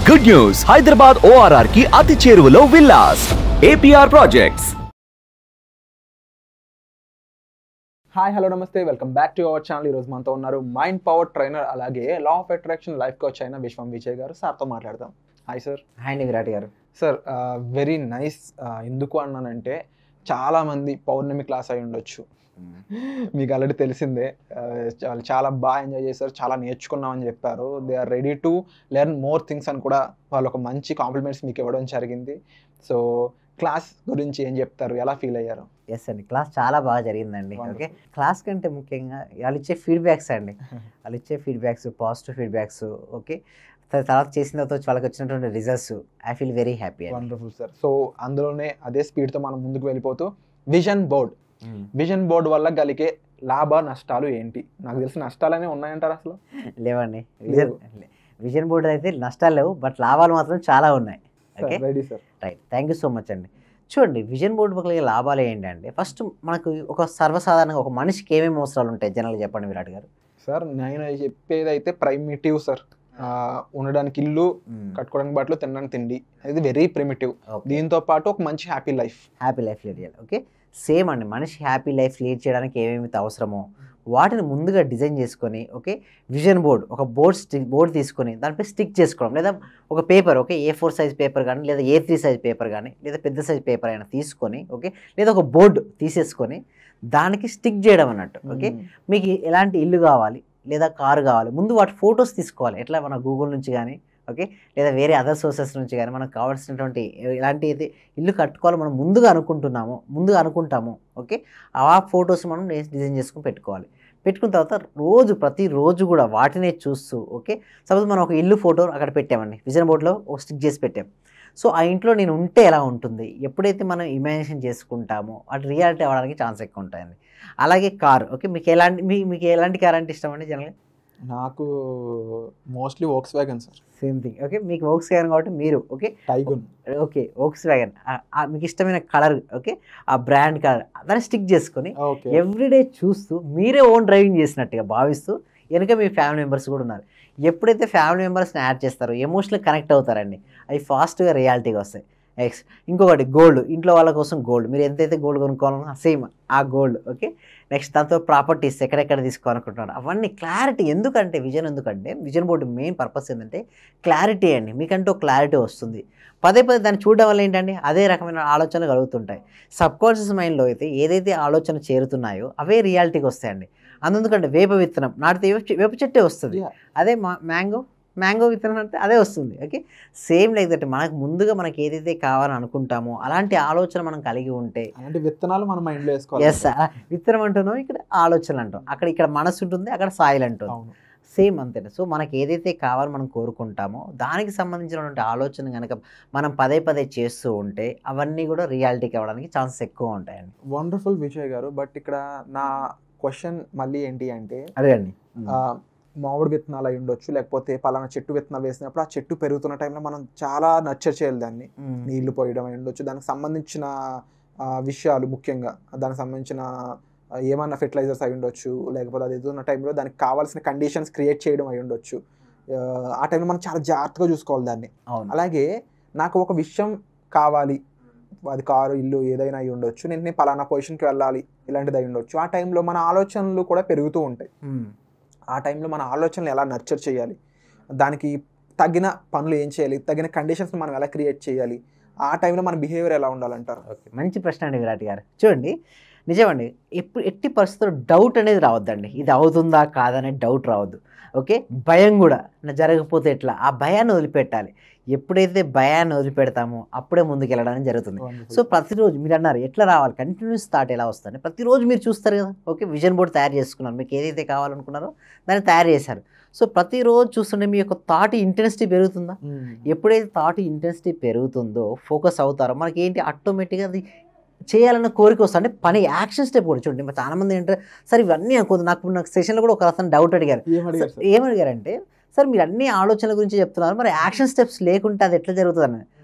Good news Hyderabad ORR కి అతి చేరువలో villas APR projects hi hello నమస్తే welcome back to our channel ఈరోజు మనతో ఉన్నారు మైండ్ పవర్ ట్రైనర్ అలాగే law of attraction life coach అయిన విశ్వం విజయ్ గారు సార్తో మాట్లాడదాం హాయ్ సార్ హాయ్ అండి విరాట్ గారు సార్ వెరీ నైస్ ఎందుకు అన్నానంటే చాలా మంది పౌర్ణమి క్లాస్ అయి ఉండొచ్చు మీకు ఆల్రెడీ తెలిసిందే ఆ, వాళ్ళు చాలా బాగా ఎంజాయ్ చేశారు చాలా నేర్చుకున్నామని చెప్పారు they are ready to learn more things అని కూడా వాళ్ళు ఒక మంచి కాంప్లిమెంట్స్ మీకు ఇవ్వడం జరిగింది సో క్లాస్ గురించి ఏం చెప్తారు ఎలా ఫీల్ అయ్యారు ఎస్ అండి క్లాస్ చాలా బాగా జరిగిందండి Wonderful. ఓకే క్లాస్ కంటే ముఖ్యంగా వాళ్ళు ఇచ్చే ఫీడ్బ్యాక్స్ అండి వాళ్ళు ఇచ్చే ఫీడ్బ్యాక్స్ పాజిటివ్ ఫీడ్బ్యాక్స్ ఓకే తర్వాత చేసిన తర్వాత వాళ్ళకి వచ్చినటువంటి results I feel very happy అండి వండర్ఫుల్ సార్ సో అందులోనే అదే స్పీడ్తో మనం ముందుకు వెళ్ళిపోతూ విజన్ బోర్డ్ విజన్ బోర్డ్ వల్ల కలిగే లాభ నష్టాలు ఏంటి నాకు తెలిసి నష్టాలనే ఉన్నాయంటారు అసలు లేవండి విజన్ విజన్ బోర్డు అయితే నష్టాలు లేవు బట్ లాభాలు మాత్రం చాలా ఉన్నాయి okay ready sir right thank you so much అండి చూడండి విజన్ బోర్డు కలిగే లాభాలు ఏంటంటే ఫస్ట్ మనకు ఒక సర్వసాధారణంగా ఒక మనిషికి ఏమేమి అవసరాలు ఉంటాయి జనరల్గా చెప్పండి విరాట్ గారు సార్ నేను చెప్పేది అయితే ప్రైమిటివ్ సార్ ఉండడానికి ఇల్లు కట్టుకోవడానికి బట్టలు తినడానికి తిండి ఇది వెరీ ప్రిమిటివ్ ఓకే దీంతో పాటు ఒక మంచి happy life happy life lead చేయాలి ఓకే సేమ్ అండి మనిషి హ్యాపీ లైఫ్ లీడ్ చేయడానికి ఏమేమి అవసరమో వాటిని ముందుగా డిజైన్ చేసుకొని ఓకే విజన్ బోర్డ్ ఒక బోర్డ్ స్టిక్ బోర్డ్ తీసుకొని దానిపై స్టిక్ చేసుకోవడం లేదా ఒక paper okay A four size paper కానీ లేదా ఏ త్రీ సైజ్ పేపర్ కానీ లేదా పెద్ద సైజ్ పేపర్ అయినా తీసుకొని ఓకే లేదా ఒక బోర్డు తీసేసుకొని దానికి స్టిక్ చేయడం అన్నట్టు ఓకే మీకు ఎలాంటి ఇల్లు కావాలి లేదా కారు కావాలి ముందు వాటి ఫొటోస్ తీసుకోవాలి ఎట్లా మన గూగుల్ నుంచి కానీ ఓకే లేదా వేరే అదర్ సోర్సెస్ నుంచి కానీ మనకు కావాల్సినటువంటి ఎలాంటి అయితే ఇల్లు కట్టుకోవాలో మనం ముందుగా అనుకుంటున్నామో ముందుగా అనుకుంటామో ఓకే ఆ ఫొటోస్ మనం డిజైన్ చేసుకుని పెట్టుకోవాలి పెట్టుకున్న తర్వాత రోజు ప్రతిరోజు కూడా వాటినే చూస్తూ ఓకే సపోజ్ మనం ఒక ఇల్లు ఫోటో అక్కడ పెట్టామండి విజన్ బోర్డ్లో ఒక స్టిక్ చేసి పెట్టాం సో ఆ ఇంట్లో నేను ఉంటే ఎలా ఉంటుంది ఎప్పుడైతే మనం ఇమాజినేషన్ చేసుకుంటామో అది రియాలిటీ అవ్వడానికి ఛాన్స్ ఎక్కువ ఉంటాయండి అలాగే కార్ ఓకే మీకు ఎలాంటి మీ మీకు ఎలాంటి కార్ అంటే ఇష్టం అండి జనరల్గా నాకు mostly Volkswagen sir same thing okay మీకు ఓక్స్ వ్యాగన్ కాబట్టి మీరు okay Taigun okay Volkswagen మీకు ఇష్టమైన కలర్ ఓకే ఆ బ్రాండ్ కలర్ దాన్ని స్టిక్ చేసుకొని ఓకే ఎవ్రీడే చూస్తూ మీరే ఓన్ డ్రైవింగ్ చేసినట్టుగా భావిస్తూ వెనుక మీ ఫ్యామిలీ మెంబర్స్ కూడా ఉన్నారు ఎప్పుడైతే ఫ్యామిలీ మెంబర్స్ని యాడ్ చేస్తారో ఎమోషనల్ కనెక్ట్ అవుతారండి అవి ఫాస్ట్గా రియాలిటీగా వస్తాయి నెక్స్ట్ ఇంకొకటి గోల్డ్ ఇంట్లో వాళ్ళ కోసం గోల్డ్ మీరు ఎంతైతే గోల్డ్ కొనుక్కోవాలన్నా సేమ్ ఆ గోల్డ్ ఓకే నెక్స్ట్ దాంతో ప్రాపర్టీస్ ఎక్కడెక్కడ తీసుకోవాలనుకుంటున్నారు అవన్నీ క్లారిటీ ఎందుకంటే విజన్ ఎందుకంటే విజన్ బోర్డు మెయిన్ పర్పస్ ఏంటంటే క్లారిటీ అండి మీకంటూ క్లారిటీ వస్తుంది పదే పదే దాన్ని చూడడం వల్ల ఏంటంటే అదే రకమైన ఆలోచనలు కలుగుతుంటాయి సబ్ కాన్షియస్ మైండ్లో అయితే ఏదైతే ఆలోచన చేరుతున్నాయో అవే రియాలిటీకి వస్తాయండి అందుకంటే వేప విత్తనం నాటితే వేప చె- వేప చెట్టే వస్తుంది Yeah. అదే మా మ్యాంగో మ్యాంగో విత్తనం అంటే అదే వస్తుంది ఓకే సేమ్ లైక్ దట్ మనకు ముందుగా మనకి ఏదైతే కావాలని అనుకుంటామో అలాంటి ఆలోచన మనం కలిగి ఉంటే అలాంటి విత్తనాలు మన మైండ్లో వేసుకోవాలి ఎస్ విత్తనం అంటున్నాం ఇక్కడ ఆలోచన అంటాం అక్కడ ఇక్కడ మనసు ఉంటుంది అక్కడ సాయిల్ అంటుంది అవును సేమ్ అంతే సో మనకి ఏదైతే కావాలో మనం కోరుకుంటామో దానికి సంబంధించినటువంటి ఆలోచన కనుక మనం పదే పదే చేస్తూ ఉంటే అవన్నీ కూడా రియాలిటీకి అవ్వడానికి ఛాన్సెస్ ఎక్కువ ఉంటాయండి వండర్ఫుల్ విజయ్ గారు బట్ ఇక్కడ నా క్వశ్చన్ మళ్ళీ ఏంటి అంటే అడగండి ఆ, మామిడి విత్తనాలు అయి ఉండొచ్చు లేకపోతే పలానా చెట్టు విత్తనాలు వేసినప్పుడు ఆ చెట్టు పెరుగుతున్న టైంలో మనం చాలా నచ్చర్ చేయాలి దాన్ని నీళ్లు పోయడం అయి ఉండొచ్చు దానికి సంబంధించిన ఆ, విషయాలు ముఖ్యంగా దానికి సంబంధించిన ఆ, ఏమన్నా ఫెర్టిలైజర్స్ అయి ఉండొచ్చు లేకపోతే అది ఎదుగుతున్న టైంలో దానికి కావాల్సిన కండిషన్స్ క్రియేట్ చేయడం అయి ఉండొచ్చు ఆ, ఆ టైంలో మనం చాలా జాగ్రత్తగా చూసుకోవాలి దాన్ని అవును అలాగే నాకు ఒక విషయం కావాలి అది కారు ఇల్లు ఏదైనా అయి ఉండొచ్చు నేను నేను పలానా పొజిషన్కి వెళ్ళాలి ఇలాంటిది అయి ఉండొచ్చు ఆ టైంలో మన ఆలోచనలు కూడా పెరుగుతూ ఉంటాయి మ్మ్. ఆ టైంలో మన ఆలోచనలు ఎలా నర్చర్ చేయాలి దానికి తగిన పనులు ఏం చేయాలి తగిన కండిషన్స్ మనం ఎలా క్రియేట్ చేయాలి ఆ టైంలో మన బిహేవియర్ ఎలా ఉండాలంటారు ఓకే మంచి ప్రశ్న అండి విరాట్ గారు చూడండి నిజమండి ఎప్పుడు ఎట్టి పరిస్థితుల్లో డౌట్ అనేది రావద్దండి ఇది అవుతుందా కాదనే డౌట్ రావద్దు ఓకే భయం కూడా నా జరగకపోతే ఎట్లా ఆ భయాన్ని వదిలిపెట్టాలి ఎప్పుడైతే భయాన్ని వదిలిపెడతామో అప్పుడే ముందుకు వెళ్ళడం జరుగుతుంది సో ప్రతిరోజు మీరు అన్నారు ఎట్లా రావాలి కంటిన్యూస్ థాట్ ఎలా వస్తుంది ప్రతిరోజు మీరు చూస్తారు కదా ఓకే విజన్ బోర్డ్ తయారు చేసుకున్నారు మీకు ఏదైతే కావాలనుకున్నారో దాన్ని తయారు చేశారు సో ప్రతిరోజు చూస్తుంటే మీ యొక్క థాట్ ఇంటెన్సిటీ పెరుగుతుందా ఎప్పుడైతే థాట్ ఇంటెన్సిటీ పెరుగుతుందో ఫోకస్ అవుతారో మనకి ఏంటి ఆటోమేటిక్గా అది చేయాలన్న కోరిక వస్తుంది అంటే పని యాక్షన్ స్టెప్ కూడా చూడండి మరి చాలా మంది ఏంటంటే సార్ ఇవన్నీ అనుకోదు నాకు నాకు సెషన్లో కూడా ఒక అతను డౌట్ అడిగారు ఏమడిగారు సార్? ఏమడిగారంటే సార్ మీరు అన్ని ఆలోచనల గురించి చెప్తున్నారు మరి యాక్షన్ స్టెప్స్ లేకుంటే అది ఎట్లా జరుగుతుంది అని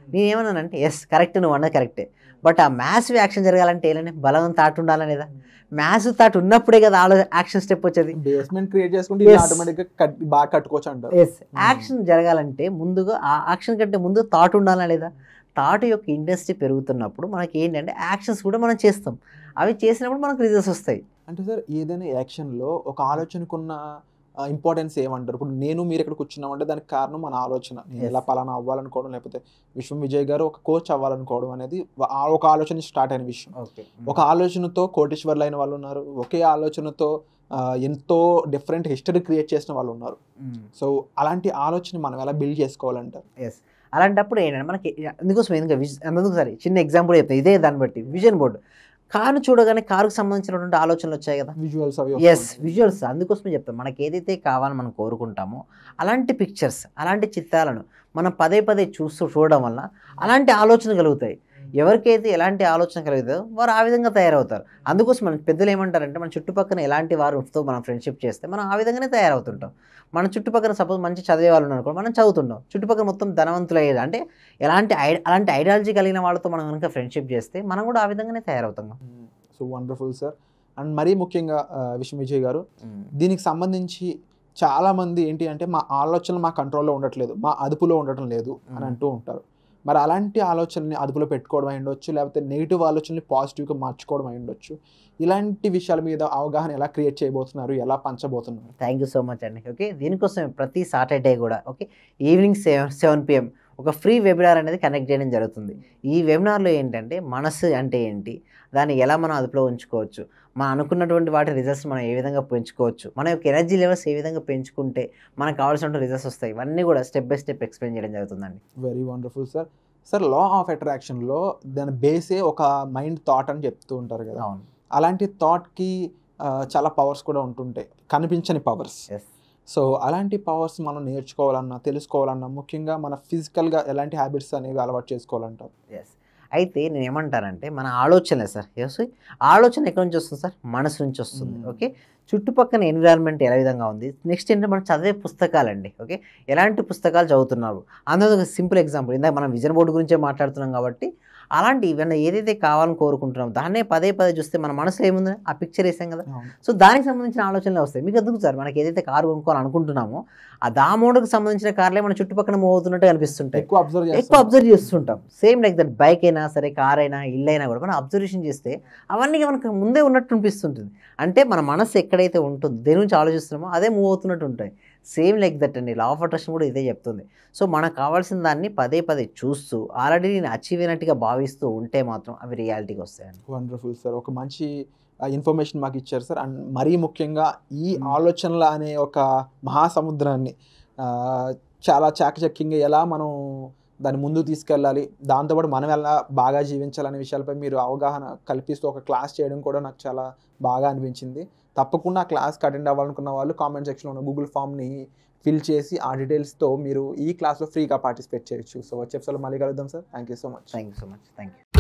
నేను ఏమన్నానంటే ఎస్ కరెక్ట్ నువ్వు అన్నది కరెక్టే బట్ ఆ మ్యాసివ్ యాక్షన్ జరగాలంటే ఏంటంటే బలం తాటు ఉండాలా లేదా మ్యాసివ్ తాటు ఉన్నప్పుడే కదా ఆలో యాక్షన్ స్టెప్ వచ్చేది బేస్మెంట్ క్రియేట్ చేసుకుంటే Yes. ఆటోమేటిక్ గా కట్ బాగా కట్టుకోవచ్చు అంటారు ఎస్ యాక్షన్ జరగాలంటే ముందుగా ఆ యాక్షన్ కంటే ముందు థాట్ ఉండాలా లేదా థాట్ యొక్క ఇండస్ట్రీ పెరుగుతున్నప్పుడు మనకి ఏంటంటే యాక్షన్స్ కూడా మనం చేస్తాం అవి చేసినప్పుడు మనకు రిజల్ట్స్ వస్తాయి అంటే సార్ ఏదైనా యాక్షన్ లో ఒక ఆలోచనకున్న ఇంపార్టెన్స్ ఏమంటారు ఇప్పుడు నేను మీరు ఇక్కడ కూర్చున్నామంటే దానికి కారణం మన ఆలోచన నేను Yes. ఎలా పలానా అవ్వాలనుకోవడం లేకపోతే విశ్వం విజయ్ గారు ఒక కోచ్ అవ్వాలనుకోవడం అనేది ఆ ఒక ఆలోచన స్టార్ట్ అయిన విషయం ఓకే ఒక ఆలోచనతో కోటీశ్వర్లు అయిన వాళ్ళు ఉన్నారు ఒకే ఆలోచనతో ఆ, ఎంతో డిఫరెంట్ హిస్టరీ క్రియేట్ చేసిన వాళ్ళు ఉన్నారు సో అలాంటి ఆలోచన మనం ఎలా బిల్డ్ చేసుకోవాలంటారు ఎస్ అలాంటప్పుడు ఏంటంటే మనకి అందుకోసం ఎందుకు విజ్ అందుకు సరే చిన్న ఎగ్జాంపుల్ చెప్తాను ఇదే దాన్ని బట్టి విజన్ బోర్డు కారు చూడగానే కారుకు సంబంధించినటువంటి ఆలోచనలు వచ్చాయి కదా విజువల్స్ అవి ఎస్ విజువల్స్ అందుకోసమే చెప్తాం మనకి ఏదైతే కావాలని మనం కోరుకుంటామో అలాంటి పిక్చర్స్ అలాంటి చిత్రాలను మనం పదే పదే చూస్తూ చూడడం వల్ల అలాంటి ఆలోచన కలుగుతాయి ఎవరికైతే ఎలాంటి ఆలోచన కలుగుతుందో వారు ఆ విధంగా తయారవుతారు అందుకోసం మన పెద్దలు ఏమంటారంటే మన చుట్టుపక్కల ఎలాంటి వారితో మనం ఫ్రెండ్షిప్ చేస్తే మనం ఆ విధంగానే తయారవుతుంటాం మన చుట్టుపక్కల సపోజ్ మంచి చదివే వాళ్ళు ఉన్నారు మనం చదువుతుంటాం చుట్టుపక్కల మొత్తం ధనవంతులు అయ్యేది అంటే ఎలాంటి ఐ అలాంటి ఐడియాలజీ కలిగిన వాళ్ళతో మనం కనుక ఫ్రెండ్షిప్ చేస్తే మనం కూడా ఆ విధంగానే తయారవుతాం సో వండర్ఫుల్ సార్ అండ్ మరీ ముఖ్యంగా ఆ, విశ్వం విజయ్ గారు దీనికి సంబంధించి చాలా మంది ఏంటి అంటే మా ఆలోచనలు మా కంట్రోల్లో ఉండట్లేదు మా అదుపులో ఉండటం లేదు అని Mm. అంటూ ఉంటారు మరి అలాంటి ఆలోచనని అదుపులో పెట్టుకోవడం అయి ఉండొచ్చు లేకపోతే నెగిటివ్ ఆలోచనని పాజిటివ్గా మార్చుకోవడం అయి ఉండొచ్చు ఇలాంటి విషయాల మీద అవగాహన ఎలా క్రియేట్ చేయబోతున్నారు ఎలా పంచబోతున్నారు థ్యాంక్ యూ సో మచ్ అండి ఓకే దీనికోసం ప్రతి సాటర్డే కూడా okay evening seven seven PM ఒక ఫ్రీ వెబినార్ అనేది కనెక్ట్ చేయడం జరుగుతుంది ఈ వెబినార్లో ఏంటంటే మనసు అంటే ఏంటి దాన్ని ఎలా మనం అదుపులో ఉంచుకోవచ్చు మనం అనుకున్నటువంటి వాటి రిజల్ట్స్ మనం ఏ విధంగా పెంచుకోవచ్చు మన యొక్క ఎనర్జీ లెవెల్స్ ఏ విధంగా పెంచుకుంటే మనకు కావాల్సిన రిజల్ట్స్ వస్తాయి ఇవన్నీ కూడా స్టెప్ బై స్టెప్ ఎక్స్ప్లెయిన్ చేయడం జరుగుతుందండి very wonderful sir sir law of అట్రాక్షన్లో దాని బేసే ఒక మైండ్ థాట్ అని చెప్తూ ఉంటారు కదా అవును అలాంటి థాట్కి చాలా పవర్స్ కూడా ఉంటుంటాయి కనిపించని పవర్స్ ఎస్ సో అలాంటి పవర్స్ మనం నేర్చుకోవాలన్నా తెలుసుకోవాలన్నా ముఖ్యంగా మన ఫిజికల్గా ఎలాంటి హ్యాబిట్స్ అనేవి అలవాటు చేసుకోవాలంటారు ఎస్ అయితే నేను ఏమంటానంటే మన ఆలోచనలే సార్ ఎస్ ఆలోచన ఎక్కడి నుంచి వస్తుంది సార్ మనసు నుంచి వస్తుంది Hmm. ఓకే చుట్టుపక్కల ఎన్విరాన్మెంట్ ఎలా విధంగా ఉంది నెక్స్ట్ ఏంటంటే మనం చదివే పుస్తకాలండి ఓకే ఎలాంటి పుస్తకాలు చదువుతున్నారు అందులో ఒక సింపుల్ ఎగ్జాంపుల్ ఇందాక మనం విజన్ బోర్డు గురించే మాట్లాడుతున్నాం కాబట్టి అలాంటి ఇవన్నీ ఏదైతే కావాలని కోరుకుంటున్నాం దాన్నే పదే పదే చూస్తే మన మనసులో ఏముంది ఆ పిక్చర్ వేసాం కదా సో దానికి సంబంధించిన ఆలోచనలు వస్తాయి మీకు ఎందుకు సార్ మనకి ఏదైతే కారు కొనుక్కోవాలనుకుంటున్నామో ఆ దా మోడల్కి సంబంధించిన కార్లే మన చుట్టుపక్కల మూవ్ అవుతున్నట్టు అనిపిస్తుంటాయి ఎక్కువ అబ్జర్వ్ ఎక్కువ చేస్తాం అబ్జర్వ్ చేస్తుంటాం సేమ్ లైక్ దట్ బైక్ అయినా సరే కార్ అయినా ఇల్లు అయినా కూడా మనం అబ్జర్వేషన్ చేస్తే అవన్నీ మనకు ముందే ఉన్నట్టు అనిపిస్తుంటుంది అంటే మన మనసు ఎక్కడైతే ఉంటుందో దేని నుంచి ఆలోచిస్తున్నామో అదే మూవ్ అవుతున్నట్టు ఉంటాయి సేమ్ లైక్ దట్ అండి లా ఆఫ్ అట్రాక్షన్ కూడా ఇదే చెప్తుంది సో మనకు కావాల్సిన దాన్ని పదే పదే చూస్తూ ఆల్రెడీ నేను అచీవ్ అయినట్టుగా భావిస్తూ ఉంటే మాత్రం అవి రియాలిటీకి వస్తాయండి వండర్ఫుల్ సార్ ఒక మంచి ఇన్ఫర్మేషన్ మాకు ఇచ్చారు సార్ అండ్ మరీ ముఖ్యంగా ఈ Hmm. ఆలోచనల అనే ఒక మహాసముద్రాన్ని ఆ, చాలా చాకచక్యంగా ఎలా మనం దాన్ని ముందు తీసుకెళ్ళాలి దాంతోపాటు మనం ఎలా బాగా జీవించాలనే విషయాలపై మీరు అవగాహన కల్పిస్తూ ఒక క్లాస్ చేయడం కూడా నాకు చాలా బాగా అనిపించింది తప్పకుండా ఆ క్లాస్కి అటెండ్ అవ్వాలనుకున్న వాళ్ళు కామెంట్ సెక్షన్లో ఉన్న గూగుల్ ఫామ్ని ఫిల్ చేసి ఆ డీటెయిల్స్తో మీరు ఈ క్లాస్లో ఫ్రీగా పార్టిసిపేట్ చేయొచ్చు సో వచ్చే ఎపిసోడ్లో మళ్ళీ కలుద్దాం sir thank you so much thank you so much thank you